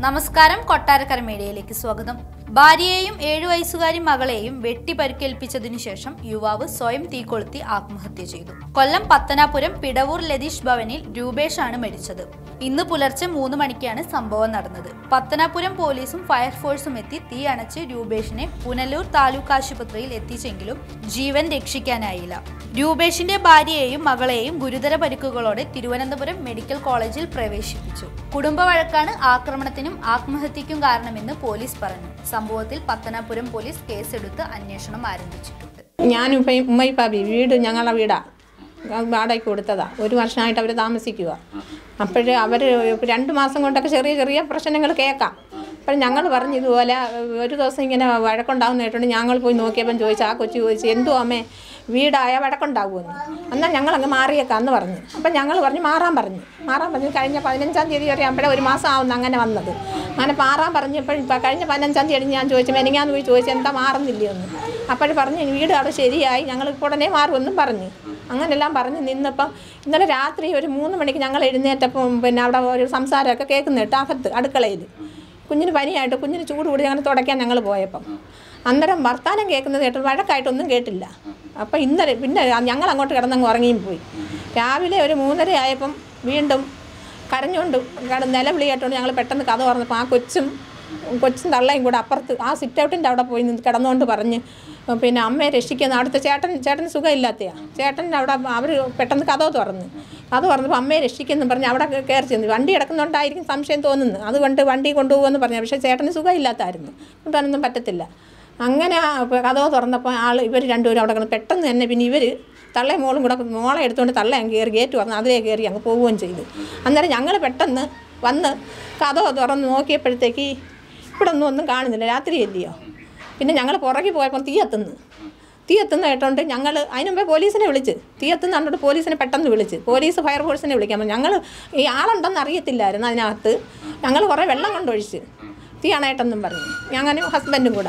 നമസ്കാരം കൊട്ടാരക്കര മീഡിയയിലേക്ക് സ്വാഗതം ഭാര്യയെയും ഏഴു വയസ്സുകാരി മകളെയും വെട്ടി പരിക്കേൽപ്പിച്ചതിനു ശേഷം യുവാവ് സ്വയം തീകൊളുത്തി ആത്മഹത്യ ചെയ്തു കൊല്ലം പത്തനാപുരം പിടവൂർ ലതീഷ് ഭവനിൽ രൂപേഷാണ് മരിച്ചത് ഇന്ന് പുലർച്ചെ മൂന്ന് മണിക്കാണ് സംഭവം നടന്നത് പത്തനാപുരം പോലീസും ഫയർഫോഴ്സും എത്തി തീ അണച്ച് രൂപേഷിനെ പുനലൂർ താലൂക്ക് ആശുപത്രിയിൽ എത്തിച്ചെങ്കിലും ജീവൻ രക്ഷിക്കാനായില്ല രൂപേഷിന്റെ ഭാര്യയെയും മകളെയും ഗുരുതര പരിക്കുകളോടെ തിരുവനന്തപുരം മെഡിക്കൽ കോളേജിൽ പ്രവേശിപ്പിച്ചു കുടുംബ വഴക്കാണ് ആക്രമണത്തിനും ആത്മഹത്യക്കും കാരണമെന്ന് പോലീസ് പറഞ്ഞു സംഭവത്തിൽ പത്തനാപുരം പോലീസ് കേസെടുത്ത് അന്വേഷണം ആരംഭിച്ചിട്ടുണ്ട് ഞാനും ഇപ്പം ഉമ്മയിപ്പാബി വീട് ഞങ്ങളെ വീടാ വാടകയ്ക്ക് കൊടുത്തതാ ഒരു വർഷമായിട്ട് അവർ താമസിക്കുക അപ്പോഴ് അവർ രണ്ട് മാസം കൊണ്ടൊക്കെ ചെറിയ ചെറിയ പ്രശ്നങ്ങൾ കേൾക്കാം അപ്പോൾ ഞങ്ങൾ പറഞ്ഞു ഇതുപോലെ ഒരു ദിവസം ഇങ്ങനെ വഴക്കുണ്ടാകുന്ന കേട്ടോണ്ട് ഞങ്ങൾ പോയി നോക്കിയപ്പം ചോദിച്ചു ആ കൊച്ചു ചോദിച്ചു എന്തോ അമ്മേ വീടായ വഴക്കുണ്ടാകുമെന്ന് എന്നാൽ ഞങ്ങളങ്ങ് മാറിയേക്കാം എന്ന് പറഞ്ഞു അപ്പം ഞങ്ങൾ പറഞ്ഞു മാറാൻ പറഞ്ഞു മാറാൻ പറഞ്ഞു കഴിഞ്ഞ പതിനഞ്ചാം തീയതി വരെ ആകുമ്പോഴേ ഒരു മാസം ആവുന്നു അങ്ങനെ വന്നത് അങ്ങനെ മാറാൻ പറഞ്ഞപ്പോൾ ഇപ്പം കഴിഞ്ഞ പതിനഞ്ചാം തീയതി ഞാൻ ചോദിച്ചു മെനിങ്ങാന്ന് പോയി ചോദിച്ചു എന്താ മാറുന്നില്ലയെന്ന് അപ്പോഴും പറഞ്ഞു വീട് അവിടെ ശരിയായി ഞങ്ങൾ ഇപ്പോൾ ഉടനെ മാറുമെന്നും പറഞ്ഞു അങ്ങനെല്ലാം പറഞ്ഞ് നിന്നപ്പം ഇന്നലെ രാത്രി ഒരു മൂന്ന് മണിക്ക് ഞങ്ങൾ എഴുന്നേറ്റപ്പം പിന്നെ അവിടെ ഒരു സംസാരമൊക്കെ കേൾക്കുന്നുണ്ട് അകത്ത് അടുക്കളയിൽ കുഞ്ഞിന് പനിയായിട്ട് കുഞ്ഞിന് ചൂട് കൂടി അങ്ങനെ തുടയ്ക്കാൻ ഞങ്ങൾ പോയപ്പം അന്നേരം വർത്താനം കേൾക്കുന്നത് കേട്ട് വഴക്കായിട്ടൊന്നും കേട്ടില്ല അപ്പം ഇന്നലെ പിന്നെ ഞങ്ങൾ അങ്ങോട്ട് കിടന്നങ്ങ് ഉറങ്ങിയും പോയി രാവിലെ ഒരു മൂന്നര ആയപ്പം വീണ്ടും കരഞ്ഞുകൊണ്ട് കിടന്ന് നിലവിളി കേട്ടോണ്ട് ഞങ്ങൾ പെട്ടെന്ന് കഥ പറഞ്ഞപ്പോൾ ആ കൊച്ചും കൊച്ചും തള്ളയും കൂടെ അപ്പുറത്ത് ആ സിറ്റ് ഔട്ടിൻ്റെ അവിടെ പോയി നിന്ന് കിടന്നുകൊണ്ട് പറഞ്ഞ് പിന്നെ അമ്മയെ രക്ഷിക്കുന്ന അവിടുത്തെ ചേട്ടൻ ചേട്ടന് സുഖമില്ലാത്തയാ ചേട്ടൻ അവിടെ അവർ പെട്ടെന്ന് കഥ തുറന്ന് കഥ തുറന്നപ്പോൾ അമ്മയെ രക്ഷിക്കുന്നു പറഞ്ഞ് അവിടെ കയറി ചെന്ന് വണ്ടി കിടക്കുന്നുണ്ടായിരിക്കും സംശയം തോന്നുന്നു അതുകൊണ്ട് വണ്ടി കൊണ്ടുപോകുമെന്ന് പറഞ്ഞു പക്ഷേ ചേട്ടന് സുഖമില്ലാത്തായിരുന്നു കൊണ്ടുപോകാനൊന്നും പറ്റത്തില്ല അങ്ങനെ ആ കഥ തുറന്നപ്പോൾ ആൾ ഇവർ രണ്ടുപേരും അവിടെ കിടന്ന് പെട്ടെന്ന് തന്നെ പിന്നെ ഇവർ തള്ളയും മോളും കൂടെ മോളെ എടുത്തുകൊണ്ട് തള്ള അങ്ങ് കയറി ഗേറ്റ് വന്ന് അതിലേ കയറി അങ്ങ് പോവുകയും ചെയ്തു അന്നേരം ഞങ്ങൾ പെട്ടെന്ന് വന്ന് കഥ തുറന്ന് നോക്കിയപ്പോഴത്തേക്ക് ഇവിടെ ഒന്നും ഒന്നും കാണുന്നില്ല രാത്രിയല്ലയോ പിന്നെ ഞങ്ങൾ പുറകെ പോയപ്പോൾ തീ എത്തുന്നു തീ എത്തുന്ന കേട്ടോണ്ട് ഞങ്ങൾ അതിന് മുമ്പേ പോലീസിനെ വിളിച്ച് തീ എത്തുന്ന കണ്ടോണ്ട് പോലീസിനെ പെട്ടെന്ന് വിളിച്ച് പോലീസ് ഫയർഫോഴ്സിനെ വിളിക്കാൻ പറഞ്ഞു ഞങ്ങൾ ഈ ആളുണ്ടെന്ന് അറിയത്തില്ലായിരുന്നു അതിനകത്ത് ഞങ്ങൾ കുറേ വെള്ളം കൊണ്ടൊഴിച്ച് തീ അണയട്ടെന്നും പറഞ്ഞു ഞാനും ഹസ്ബൻഡും കൂടെ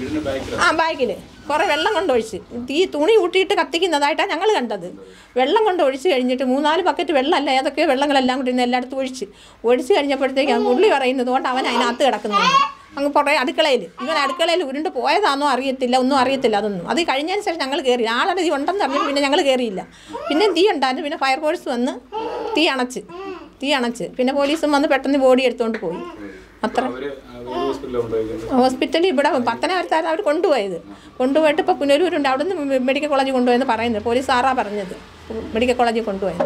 ആ ബാഗിൽ കുറേ വെള്ളം കൊണ്ടൊഴിച്ച് തീ തുണി കൂട്ടിയിട്ട് കത്തിക്കുന്നതായിട്ടാണ് ഞങ്ങൾ കണ്ടത് വെള്ളം കൊണ്ട് ഒഴിച്ച് കഴിഞ്ഞിട്ട് മൂന്നാല് ബക്കറ്റ് വെള്ളമല്ല ഏതൊക്കെയോ വെള്ളങ്ങളെല്ലാം കൂടി ഇന്ന് എല്ലായിടത്തും ഒഴിച്ച് ഒഴിച്ച് കഴിഞ്ഞപ്പോഴത്തേക്കാണ് പുള്ളി പറയുന്നത് കൊണ്ട് അവൻ അതിനകത്ത് കിടക്കുന്നുണ്ട് അങ്ങ് പുറേ അടുക്കളയിൽ ഇവൻ അടുക്കളയിൽ ഉരുണ്ട് പോയതാണോ അറിയത്തില്ല ഒന്നും അറിയത്തില്ല അതൊന്നും അത് കഴിഞ്ഞതിന് ശേഷം ഞങ്ങൾ കയറി ആളനധി ഉണ്ടെന്ന് അറിഞ്ഞിട്ട് പിന്നെ ഞങ്ങൾ കയറിയില്ല പിന്നെ തീ ഉണ്ടായിരുന്നു പിന്നെ ഫയർഫോഴ്സ് വന്ന് തീ അണച്ച് തീ അണച്ച് പിന്നെ പോലീസും വന്ന് പെട്ടെന്ന് ബോഡി എടുത്തുകൊണ്ട് പോയി അത്ര ഹോസ്പിറ്റലിൽ ഇവിടെ പത്തനാപുരത്താണ് അവർ കൊണ്ടുപോയത് കൊണ്ടുപോയിട്ട് ഇപ്പോൾ പുനലൂരുണ്ട് അവിടെ നിന്ന് മെഡിക്കൽ കോളേജിൽ കൊണ്ടുപോയെന്ന് പറയുന്നത് പോലീസ് സാറാ പറഞ്ഞത് മെഡിക്കൽ കോളേജിൽ കൊണ്ടുപോയത്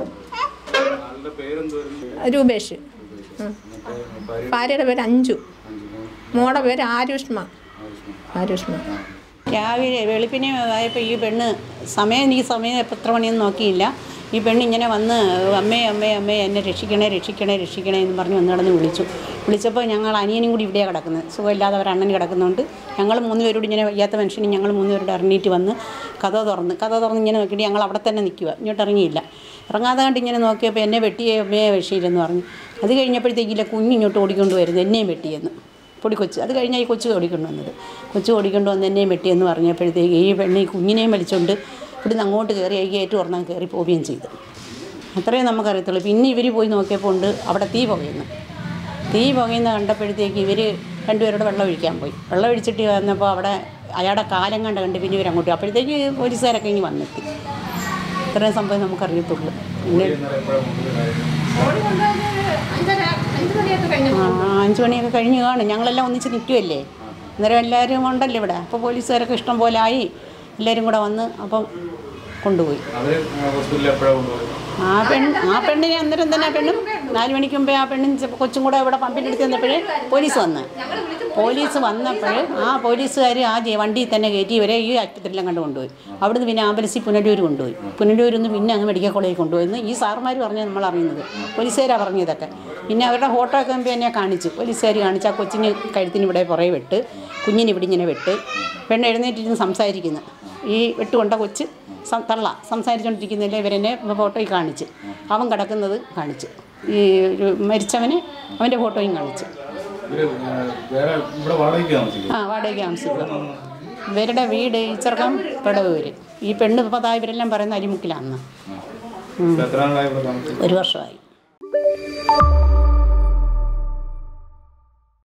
രൂപേഷ് ഉം. ഭാര്യയുടെ പേര് അഞ്ജു മോടെ പേര് ആരുഷ്മ ആരുഷ്മ രാവിലെ വെളുപ്പിനെ ആയപ്പോൾ ഈ പെണ്ണ് സമയം എനിക്ക് സമയം എത്ര മണിയൊന്നും നോക്കിയില്ല ഈ പെണ്ണ് ഇങ്ങനെ വന്ന് അമ്മേ അമ്മേ അമ്മേ എന്നെ രക്ഷിക്കണേ രക്ഷിക്കണേ രക്ഷിക്കണേ എന്ന് പറഞ്ഞ് വന്ന് കിടന്ന് വിളിച്ചു വിളിച്ചപ്പോൾ ഞങ്ങൾ അനിയനും കൂടി ഇവിടെയാണ് കിടക്കുന്നത് സുഖമില്ലാതെ അവർ അണ്ണൻ കിടക്കുന്നുണ്ട് ഞങ്ങൾ മൂന്ന് പേരോട് ഇങ്ങനെ വയ്യാത്ത മനുഷ്യനും ഞങ്ങൾ മൂന്ന് പേരോട് ഇറങ്ങിയിട്ട് വന്ന് കഥ തുറന്ന് കഥ തുറന്ന് ഇങ്ങനെ നോക്കിയിട്ട് ഞങ്ങൾ അവിടെ തന്നെ നിൽക്കുക ഇങ്ങോട്ട് ഇറങ്ങിയില്ല ഇറങ്ങാതെ കണ്ട് ഇങ്ങനെ നോക്കിയപ്പോൾ എന്നെ വെട്ടിയേ അമ്മയെ രക്ഷയില്ലെന്ന് പറഞ്ഞു അത് കഴിഞ്ഞപ്പോഴത്തേക്കില്ല കുഞ്ഞ് ഇങ്ങോട്ട് ഓടിക്കൊണ്ട് വരുന്നത് എന്നെയും വെട്ടിയെന്ന് പൊടിക്കൊച്ച് അത് കഴിഞ്ഞാൽ ഈ കൊച്ചു ഓടിക്കൊണ്ട് വന്നത് കൊച്ചു ഓടിക്കൊണ്ട് വന്ന് എന്നെയും വെട്ടിയെന്ന് പറഞ്ഞപ്പോഴത്തേക്ക് ഈ പെണ്ണ് ഈ കുഞ്ഞിനെയും വലിച്ചുകൊണ്ട് ഇവിടുന്ന് അങ്ങോട്ട് കയറി ഈ ഗേറ്റ് തുറന്നാൽ കയറി പോവുകയും ചെയ്തു അത്രയും നമുക്കറിയത്തുള്ളൂ പിന്നെ ഇവർ പോയി നോക്കിയപ്പോൾ ഉണ്ട് അവിടെ തീ പുകയുന്നു തീ പുകയുന്ന കണ്ടപ്പോഴത്തേക്ക് ഇവർ രണ്ടുപേരോട് വെള്ളം ഒഴിക്കാൻ പോയി വെള്ളം ഒഴിച്ചിട്ട് വന്നപ്പോൾ അവിടെ അയാളുടെ കാലം കണ്ട് കണ്ട് പിന്നെ ഇവർ അങ്ങോട്ട് അപ്പോഴത്തേക്ക് പോലീസുകാരൊക്കെ ഇങ്ങ് വന്നെത്തി ഇത്രയും സംഭവം നമുക്കറിയത്തുള്ളൂ പിന്നെ ആ, അഞ്ച് മണിയൊക്കെ കഴിഞ്ഞ് കാണും ഞങ്ങളെല്ലാം ഒന്നിച്ച് നിൽക്കുമല്ലേ അന്നേരം എല്ലാവരും ഉണ്ടല്ലോ ഇവിടെ അപ്പോൾ പോലീസുകാരൊക്കെ ഇഷ്ടം പോലെ ആയി എല്ലാവരും കൂടെ വന്ന് അപ്പം കൊണ്ടുപോയി അവര് ഹോസ്പിറ്റലിൽ എപ്പോഴാണ് കൊണ്ടുപോയത് ആ പെൺ ആ പെണ്ണിനെ അന്നേരം തന്നെ ആ പെണ്ണും നാല് മണിക്ക് മുമ്പേ ആ പെണ്ണും ചെ- കൊച്ചും കൂടെ ഇവിടെ പമ്പിൻ്റെ അടുത്ത് ചെന്നപ്പോഴേ പോലീസ് വന്ന് പോലീസ് വന്നപ്പോൾ ആ പോലീസുകാർ ആ ജെ- വണ്ടിയിൽ തന്നെ കയറ്റി ഇവരെ ഈ ആശുപത്രിയിലും കണ്ട് കൊണ്ടുപോയി അവിടുന്ന് പിന്നെ ആംബുലൻസിൽ പുനലൂർ കൊണ്ടുപോയി പുനലൂരിൽ നിന്ന് പിന്നെ അങ്ങ് മെഡിക്കൽ കോളേജിൽ കൊണ്ടുപോയെന്ന് ഈ സാർമാർ പറഞ്ഞാൽ നമ്മൾ അറിയുന്നത് പോലീസുകാരാണ് പറഞ്ഞതൊക്കെ പിന്നെ അവരുടെ ഫോട്ടോ ഒക്കെ മുമ്പ് എന്നെ കാണിച്ചു പോലീസുകാർ കാണിച്ച് ആ കൊച്ചിന് കഴുത്തിന് ഇവിടെ പുറകെ വെട്ട് കുഞ്ഞിന് ഇവിടെ ഇങ്ങനെ വെട്ട് പെണ്ണ് എഴുന്നേറ്റിരുന്ന് സംസാരിക്കുന്നു ഈ വെട്ടുകൊണ്ട കൊച്ച് സം- തള്ള സംസാരിച്ചുകൊണ്ടിരിക്കുന്നില്ല ഇവരെന്നെ ഫോട്ടോയിൽ കാണിച്ച് അവൻ കിടക്കുന്നത് കാണിച്ച് ഈ ഒരു മരിച്ചവന് അവൻ്റെ ഫോട്ടോയും കാണിച്ചു ഇവര് ഏഹ്, വേറെ ഇവിടെ വാടകയ്ക്ക് താമസിക്കും ആ വാടകയ്ക്ക് താമസിക്കുക ഇവരുടെ വീട് ഈ ചെറുക്കം പെടവൂര് ഈ പെണ്ണ് ഇപ്പോൾ ദാ ഇവരെല്ലാം പറയുന്ന അരിമുക്കിലാന്ന് എത്ര നാളായി ഇവിടെ താമസിക്കും ഒരു വർഷമായി